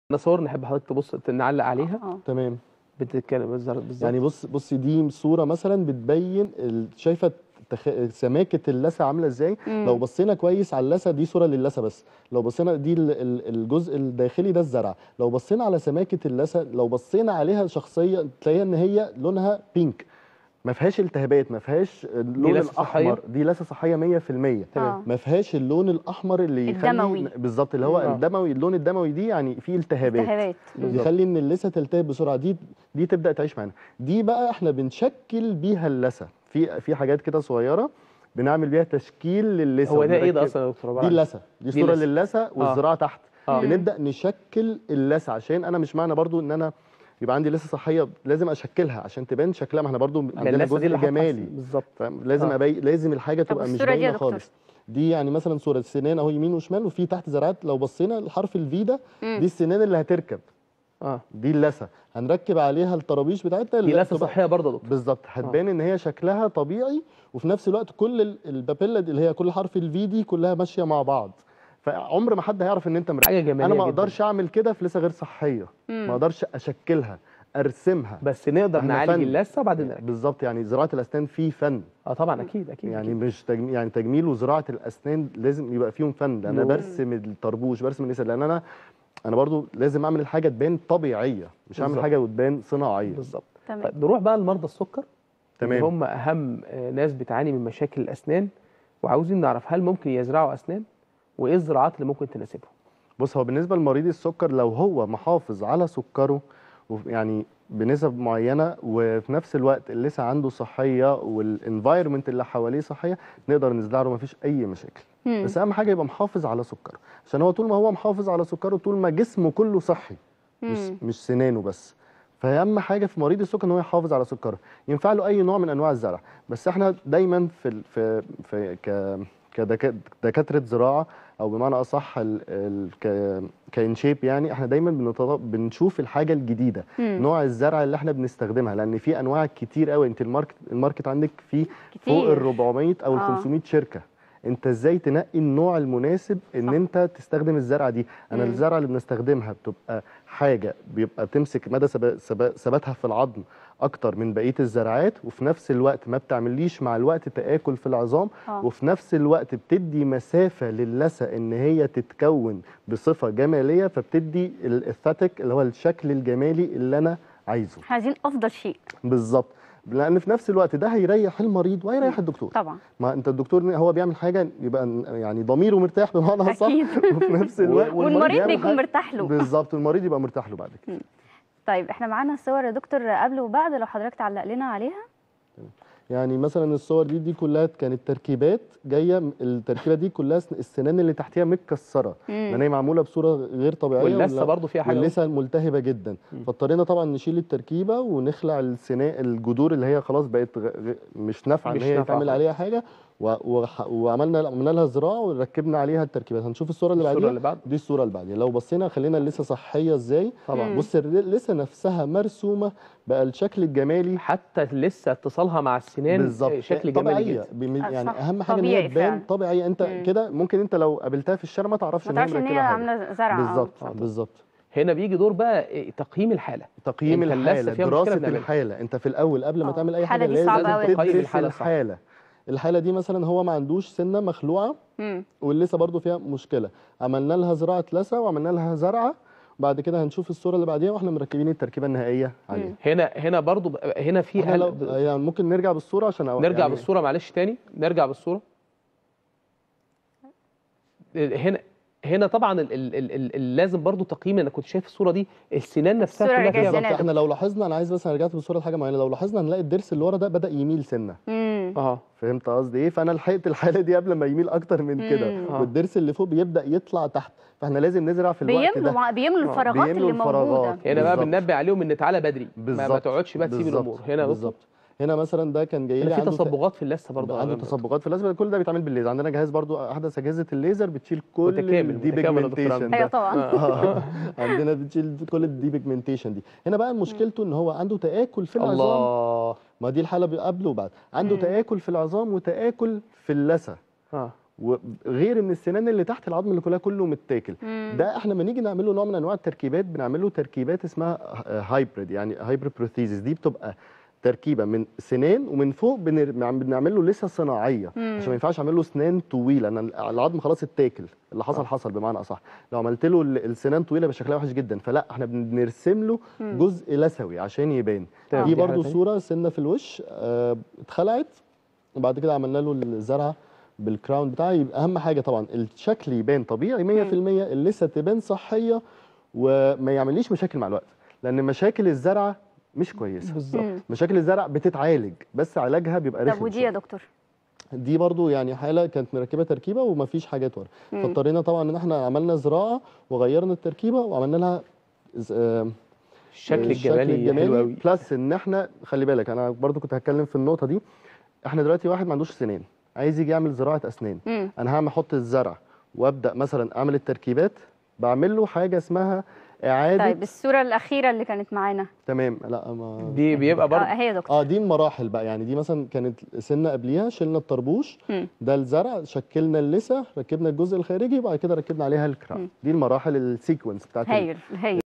انا صور نحب حضرتك تبص نعلق عليها اه تمام بتتكلم بالظبط بالظبط يعني بص بصي دي صوره مثلا بتبين ال- شايفه تخ... سماكه اللثه عامله ازاي مم. لو بصينا كويس على اللثه دي صوره للثه بس لو بصينا دي ال- ال- الجزء الداخلي ده الزرع لو بصينا على سماكه اللثه لو بصينا عليها شخصيه تلاقيها ان هي لونها بينك ما فيهاش التهابات ما فيهاش اللون لثة صحية؟ الاحمر دي لثه صحيه 100% تمام. ما فيهاش اللون الاحمر اللي يخلي الدموي. بالظبط اللي هو مم. الدموي اللون الدموي دي يعني فيه التهابات التهابات بالظبط. يخلي ان اللثه تلتهب بسرعه دي دي تبدا تعيش معانا دي بقى احنا بنشكل بيها اللثه في في حاجات كده صغيره بنعمل بيها تشكيل للثه هو ده ايه ده بنركب- اصلا يا دكتور عبارة دي عن- اللثه دي دي صوره اللثة. للثه والزراعه تحت آه. بنبدا نشكل اللثه عشان انا مش معنى برضو ان انا يبقى عندي لثه صحيه لازم اشكلها عشان تبان شكلها ما احنا برضو ده عندنا اللثة دي جزء اللي حاطة جمالي بالظبط فاهم؟ لازم آه. أبي... لازم الحاجه طب تبقى مش والصورة دي يا باينه دكتور؟ خالص دي يعني مثلا صوره السنان اهو يمين وشمال وفي تحت زرعات لو بصينا لحرف الفي ده مم. دي السنان اللي هتركب اه دي اللثه هنركب عليها الطرابيش بتاعتها دي اللي لثه هتبقى- صحيه برضه يا دكتور بالظبط هتبان ان هي شكلها طبيعي وفي نفس الوقت كل ال- البابيلا دي اللي هي كل حرف الفي دي كلها ماشيه مع بعض فعمر ما حد هيعرف ان انت مركب حاجه جماليه انا ما جداً. اقدرش اعمل كده في لسه غير صحيه مم. ما اقدرش اشكلها ارسمها بس نقدر إحنا نعالج فن. اللثه وبعدين نركب بالظبط يعني زراعه الاسنان فيه فن اه طبعا اكيد اكيد يعني أكيد. مش تجميل يعني تجميل وزراعه الاسنان لازم يبقى فيهم فن لان انا مم. برسم الطربوش برسم اللثه لان انا انا برضو لازم اعمل الحاجه تبان طبيعيه مش اعمل بالظبط. حاجه وتبان صناعيه بالظبط تمام طيب نروح بقى لمرضى السكر اللي تمام هم اهم آه، ناس بتعاني من مشاكل الاسنان وعاوزين نعرف هل ممكن يزرعوا اسنان وايه الزراعات اللي ممكن تناسبهم بص هو بالنسبه لمريض السكر لو هو محافظ على سكره وف- يعني بنسب معينه وفي نفس الوقت اللثه عنده صحيه والانفايرمنت اللي حواليه صحيه نقدر نزرع له مفيش اي مشاكل مم. بس اهم حاجه يبقى محافظ على سكره عشان هو طول ما هو محافظ على سكره طول ما جسمه كله صحي مش مم. مش سنانه بس فاهم حاجه في مريض السكر ان هو يحافظ على سكره ينفع له اي نوع من انواع الزرع بس احنا دايما في ال- في في ك كدكاتره زراعه او بمعنى اصح ال ال ك كانشيب يعني احنا دايما بنتط- بنشوف الحاجه الجديده مم. نوع الزرع اللي احنا بنستخدمها لان في انواع كتير قوي انت الماركت الماركت عندك فيه فوق كتير. ال 400 او ال آه. 500 شركه انت ازاي تنقي النوع المناسب ان صح. انت تستخدم الزرعه دي انا مم. الزرعه اللي بنستخدمها بتبقى حاجه بيبقى تمسك مدى ثبا- ثبا- ثباتها في العظم اكتر من بقيه الزرعات وفي نفس الوقت ما بتعمليش مع الوقت تاكل في العظام آه. وفي نفس الوقت بتدي مسافه للثه ان هي تتكون بصفه جماليه فبتدي الاثاتيك اللي هو الشكل الجمالي اللي انا عايزه احنا عايزين افضل شيء بالظبط لان في نفس الوقت ده هيريح المريض وهيريح الدكتور طبعا ما انت الدكتور هو بيعمل حاجه يبقى يعني ضميره مرتاح بمعنى صح أكيد. وفي نفس الوقت والمريض بيعمل بيكون حاجة- مرتاح له بالظبط المريض يبقى مرتاح له بعد كده طيب احنا معانا صور يا دكتور قبل وبعد لو حضرتك تعلق لنا عليها يعني مثلا الصور دي دي كلها كانت تركيبات جايه التركيبه دي كلها سن- السنان اللي تحتيها متكسره مم. لان هي معموله بصوره غير طبيعيه واللثه ولا- برضه فيها حاجه واللثه ملتهبه جدا مم. فاضطرينا طبعا نشيل التركيبه ونخلع السنان الجذور اللي هي خلاص بقت غ... غ... مش نافعه ان مش هي نافعة يتعمل خالص. عليها حاجه و... وح... وعملنا عملنا لها زراعه وركبنا عليها التركيبات هنشوف الصوره اللي الصوره بعديها اللي بعد دي الصوره اللي بعديها لو بصينا خلينا اللثه صحيه ازاي طبعا مم. بص اللثه نفسها مرسومه بقى الشكل الجمالي حتى لسه اتصالها مع السنان بالظبط آه، شكل جمالي طبيعيه جدا بم- آه، يعني صح. اهم حاجه ان هي طبيعي تبان فعلا. طبيعيه انت مم. كده ممكن انت لو قابلتها في الشارع ما تعرفش ما ان هي تعرفش ان هي مركبه حاجه عامله زرع آه. بالظبط آه. بالظبط هنا بيجي دور بقى إيه، تقييم الحاله تقييم أنت اللثة الحاله فيها مشكلة دراسه بنعملها. الحاله انت في الاول قبل ما آه. تعمل اي الحالة حاجه دي لازم صعبة أوي. تدرس تقيم الحاله الحالة الحاله صح. الحاله دي مثلا هو ما عندوش سنه مخلوعه مم. واللثه برضو فيها مشكله عملنا لها زراعه لثه وعملنا لها زرعه بعد كده هنشوف الصوره اللي بعديها واحنا مركبين التركيبه النهائيه عليها هنا هنا برضه بقى- هنا في احنا هل... لو يعني ممكن نرجع بالصوره عشان أو نرجع يعني بالصوره معلش تاني نرجع بالصوره هنا هنا طبعا ال ال ال ال ال لازم برضو تقييم انا كنت شايف الصوره دي السنان نفسها الصورة كلها اللي فيها جاية بالظبط احنا لو لاحظنا انا عايز بس انا رجعت بالصوره لحاجه معينه لو لاحظنا هنلاقي الضرس اللي ورا ده بدا يميل سنه مم. اه فهمت قصدي ايه فانا لحقت الحاله دي قبل ما يميل اكتر من كده مم. آه. والضرس اللي فوق بيبدا يطلع تحت فاحنا لازم نزرع في الوقت بيملوا ده مع... بيملوا آه. الفراغات بيملوا اللي الفراغات. موجوده هنا بقى بالظبط. بننبه عليهم ان تعالى بدري ما, ما بالظبط. تقعدش بقى تسيب بالظبط. الامور هنا يا دكتور بالظبط هنا مثلا ده كان جاي لي هنا في عنده ت- تصبغات في اللثه برضه عنده يا دكتور. تصبغات في اللازم كل ده بيتعمل بالليزر عندنا جهاز برضو احدث اجهزه الليزر بتشيل كل متكامل، الدي متكامل يا دكتور بيجمنتيشن عمرو. ايوه ده طبعا آه. عندنا بتشيل كل الدي بيجمنتيشن دي هنا بقى مشكلته ان هو عنده تاكل في العظام الله ما دي الحاله قبل وبعد عنده مم. تاكل في العظام وتاكل في اللثه اه وغير ان السنان اللي تحت العظم اللي كلها كله متاكل مم. ده احنا لما نيجي نعمل له نوع من انواع التركيبات بنعمل له تركيبات اسمها هايبريد يعني هايبريد بروثيزيس دي بتبقى تركيبه من سنان ومن فوق بنر- بنعم- بنعمل له لسه صناعيه مم. عشان ما ينفعش اعمل له سنان طويله انا العظم خلاص اتاكل اللي حصل حصل بمعنى اصح لو عملت له ال- السنان طويله يبقى شكلها وحش جدا فلا احنا بنرسم له مم. جزء لثوي عشان يبان تمام، دي دي حاجة برضو تانية. صوره سنه في الوش آه، اتخلعت وبعد كده عملنا له الزرعه بالكراون بتاعه يبقى اهم حاجه طبعا الشكل يبان طبيعي 100% اللثه تبان صحيه وما يعمليش مشاكل مع الوقت لان مشاكل الزرعه مش كويسه بالظبط مم. مشاكل الزرع بتتعالج بس علاجها بيبقى طب رخم ودي شوية. يا دكتور دي برضو يعني حاله كانت مركبه تركيبه ومفيش حاجات ورا مم. فاضطرينا طبعا ان احنا عملنا زراعه وغيرنا التركيبه وعملنا لها ز- آه، الشكل الجمالي حلو قوي بلس ان احنا خلي بالك انا برضو كنت هتكلم في النقطه دي احنا دلوقتي واحد ما عندوش سنان عايز يجي يعمل زراعه اسنان مم. انا هعمل احط الزرع وابدا مثلا اعمل التركيبات بعمل له حاجه اسمها اعاده طيب الصوره الاخيره اللي كانت معانا تمام لا ما دي بيبقى اه برضه هي يا دكتور اه دي المراحل بقى يعني دي مثلا كانت سنه قبليها شلنا الطربوش مم. ده الزرع شكلنا اللثه ركبنا الجزء الخارجي وبعد كده ركبنا عليها الكراون مم. دي المراحل السيكونس بتاعت ال- هايل هايل